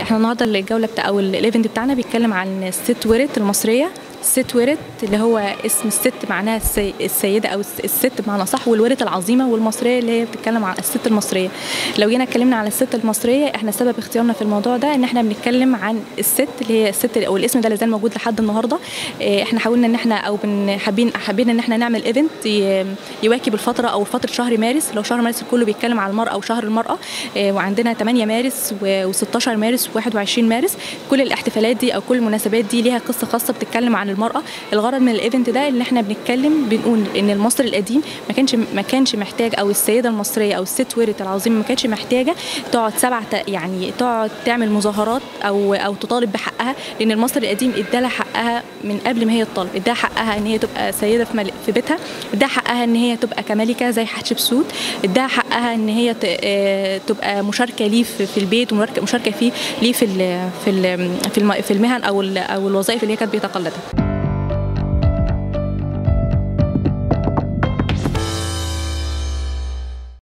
احنا النهارده الجوله بتاع او الايفنت بتاعنا بيتكلم عن الست ورث المصريه الست ورث اللي هو اسم الست معناها السي... السيده او الست بمعنى صح والورث العظيمه والمصريه اللي هي بتتكلم عن الست المصريه لو جينا اتكلمنا على الست المصريه احنا سبب اختيارنا في الموضوع ده ان احنا بنتكلم عن الست اللي هي الست او الاسم ده لازال موجود لحد النهارده اه احنا حاولنا ان احنا او بن حابين حابين ان احنا نعمل ايفنت يواكب الفتره او فتره شهر مارس لو شهر مارس كله بيتكلم عن المراه او شهر المراه اه وعندنا 8 مارس و16 مارس و21 مارس كل الاحتفالات دي او كل المناسبات دي ليها قصه خاصه بتتكلم عن المراه الغرض من الايفنت ده ان احنا بنتكلم بنقول ان المصري القديم ما كانش ما كانش محتاج او السيده المصريه او الست ورث العظيمه ما كانتش محتاجه تقعد سبع يعني تقعد تعمل مظاهرات او او تطالب بحقها لان المصري القديم ادالها حقها من قبل ما هي تطالب اداها حقها ان هي تبقى سيده في, مل... في بيتها اداها حقها ان هي تبقى كملكه زي حتشبسوت اداها حقها ان هي ت... تبقى مشاركه ليه في البيت ومشاركه فيه ليه في ال... في ال... في المهن او او الوظائف اللي هي كانت بيتقلدها